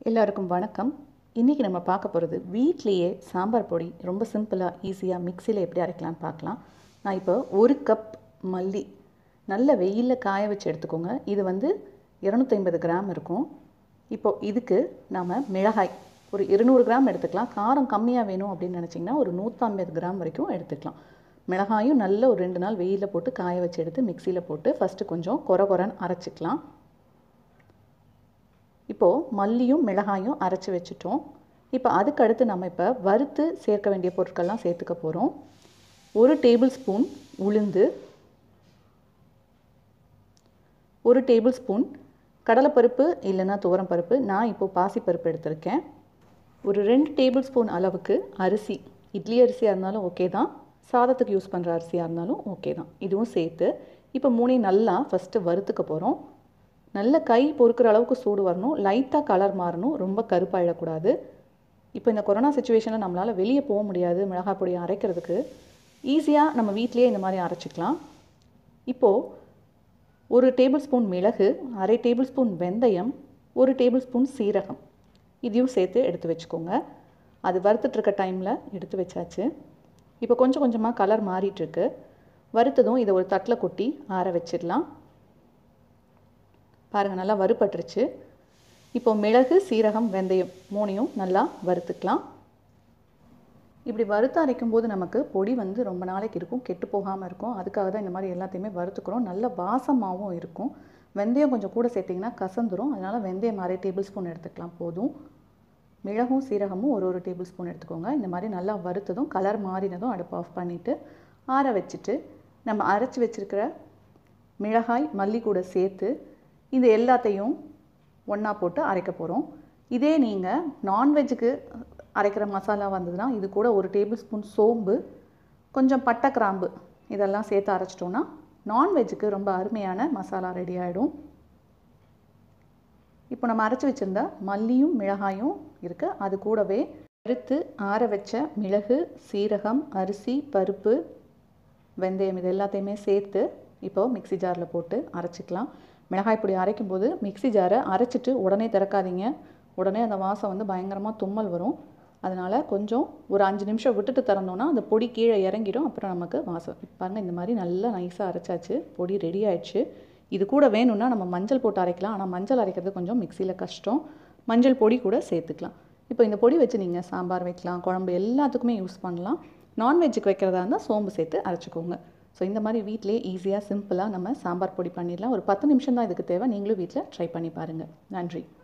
எல்லாருக்கும் வணக்கம் இன்றைக்கி நம்ம பார்க்க போகிறது வீட்லேயே சாம்பார் பொடி ரொம்ப சிம்பிளாக ஈஸியாக மிக்சியில் எப்படி அரைக்கலாம்னு பார்க்கலாம் நான் இப்போ ஒரு கப் மல்லி நல்ல வெயிலில் காய வச்சு எடுத்துக்கோங்க இது வந்து இரநூத்தைம்பது கிராம் இருக்கும் இப்போது இதுக்கு நாம் மிளகாய் ஒரு இருநூறு கிராம் எடுத்துக்கலாம் காரம் கம்மியாக வேணும் அப்படின்னு நினச்சிங்கன்னா ஒரு நூற்றம்பது கிராம் வரைக்கும் எடுத்துக்கலாம் மிளகாயும் நல்ல ஒரு ரெண்டு நாள் வெயிலில் போட்டு காய வச்சு எடுத்து மிக்சியில் போட்டு ஃபஸ்ட்டு கொஞ்சம் கொர கொரன்னு அரைச்சிக்கலாம் இப்போது மல்லியும் மிளகாயும் அரைச்சி வச்சுட்டோம் இப்போ அதுக்கு அடுத்து நம்ம இப்போ வறுத்து சேர்க்க வேண்டிய பொருட்கள்லாம் சேர்த்துக்க போகிறோம் ஒரு டேபிள் ஸ்பூன் உளுந்து ஒரு டேபிள் ஸ்பூன் கடலைப்பருப்பு இல்லைன்னா துவரம்பருப்பு நான் இப்போது பாசிப்பருப்பு எடுத்திருக்கேன் ஒரு ரெண்டு டேபிள் ஸ்பூன் அளவுக்கு அரிசி இட்லி அரிசியாக இருந்தாலும் ஓகே தான் சாதத்துக்கு யூஸ் பண்ணுற அரிசியாக இருந்தாலும் ஓகே தான் இதுவும் சேர்த்து இப்போ மூணையும் நல்லா ஃபஸ்ட்டு வறுத்துக்க போகிறோம் நல்ல கை பொறுக்கிற அளவுக்கு சூடு வரணும் லைட்டாக கலர் மாறணும் ரொம்ப கருப்பாயிடக்கூடாது இப்போ இந்த கொரோனா சுச்சுவேஷனில் நம்மளால் வெளியே போக முடியாது மிளகாய் பொடியை அரைக்கிறதுக்கு ஈஸியாக நம்ம வீட்லேயே இந்த மாதிரி அரைச்சிக்கலாம் இப்போது ஒரு டேபிள் ஸ்பூன் மிளகு அரை டேபிள் ஸ்பூன் வெந்தயம் ஒரு டேபிள் ஸ்பூன் சீரகம் இதையும் சேர்த்து எடுத்து வச்சுக்கோங்க அது வறுத்துட்ருக்க டைமில் எடுத்து வச்சாச்சு இப்போ கொஞ்சம் கொஞ்சமாக கலர் மாறிட்டுருக்கு வறுத்ததும் இதை ஒரு தட்டில் கொட்டி ஆற வச்சிடலாம் பாருங்கள் நல்லா வறுபட்டுருச்சு இப்போ மிளகு சீரகம் வெந்தயம் மூணையும் நல்லா வறுத்துக்கலாம் இப்படி வறுத்து அரைக்கும் போது நமக்கு பொடி வந்து ரொம்ப நாளைக்கு இருக்கும் கெட்டு போகாமல் இருக்கும் அதுக்காக தான் இந்த மாதிரி எல்லாத்தையுமே வறுத்துக்கிறோம் நல்ல வாசமாகவும் இருக்கும் வெந்தயம் கொஞ்சம் கூட சேர்த்திங்கன்னா கசந்துரும் அதனால் வெந்தயம் அரை டேபிள் ஸ்பூன் எடுத்துக்கலாம் போதும் மிளகும் சீரகமும் ஒரு ஒரு டேபிள் ஸ்பூன் எடுத்துக்கோங்க இந்த மாதிரி நல்லா வறுத்ததும் கலர் மாறினதும் அடுப்பு ஆஃப் பண்ணிவிட்டு ஆற வச்சுட்டு நம்ம அரைச்சி வச்சுருக்கிற மிளகாய் மல்லி கூட சேர்த்து இது எல்லாத்தையும் ஒன்றா போட்டு அரைக்க போகிறோம் இதே நீங்கள் நான்வெஜ்ஜுக்கு அரைக்கிற மசாலா வந்ததுன்னா இது கூட ஒரு டேபிள் ஸ்பூன் சோம்பு கொஞ்சம் பட்டை கிராம்பு இதெல்லாம் சேர்த்து அரைச்சிட்டோன்னா நான்வெஜ்ஜுக்கு ரொம்ப அருமையான மசாலா ரெடி ஆகிடும் இப்போ நம்ம அரைச்சி வச்சுருந்த மல்லியும் மிளகாயும் இருக்குது அது கூடவே வறுத்து ஆற வச்ச மிளகு சீரகம் அரிசி பருப்பு வெந்தயம் இது எல்லாத்தையுமே சேர்த்து இப்போது மிக்சி ஜாரில் போட்டு அரைச்சிக்கலாம் மிளகாய் பொடி அரைக்கும் போது மிக்சி ஜாரை அரைச்சிட்டு உடனே திறக்காதீங்க உடனே அந்த வாசம் வந்து பயங்கரமாக தும்மல் வரும் அதனால் கொஞ்சம் ஒரு அஞ்சு நிமிஷம் விட்டுட்டு திறந்தோன்னா அந்த பொடி கீழே இறங்கிடும் அப்புறம் நமக்கு வாசம் பாருங்கள் இந்த மாதிரி நல்லா நைஸாக அரைச்சாச்சு பொடி ரெடி ஆயிடுச்சு இது கூட வேணும்னா நம்ம மஞ்சள் போட்டு அரைக்கலாம் ஆனால் மஞ்சள் அரைக்கிறது கொஞ்சம் மிக்சியில் கஷ்டம் மஞ்சள் பொடி கூட சேர்த்துக்கலாம் இப்போ இந்த பொடி வச்சு நீங்கள் சாம்பார் வைக்கலாம் குழம்பு எல்லாத்துக்குமே யூஸ் பண்ணலாம் நான்வெஜ்ஜுக்கு வைக்கிறதா இருந்தால் சோம்பு சேர்த்து அரைச்சிக்கோங்க ஸோ இந்த மாதிரி வீட்டிலே ஈஸியாக சிம்பிளாக நம்ம சாம்பார் பொடி பண்ணிடலாம் ஒரு பத்து நிமிஷம் தான் இதுக்கு தேவை நீங்களும் வீட்டில் ட்ரை பண்ணி பாருங்கள் நன்றி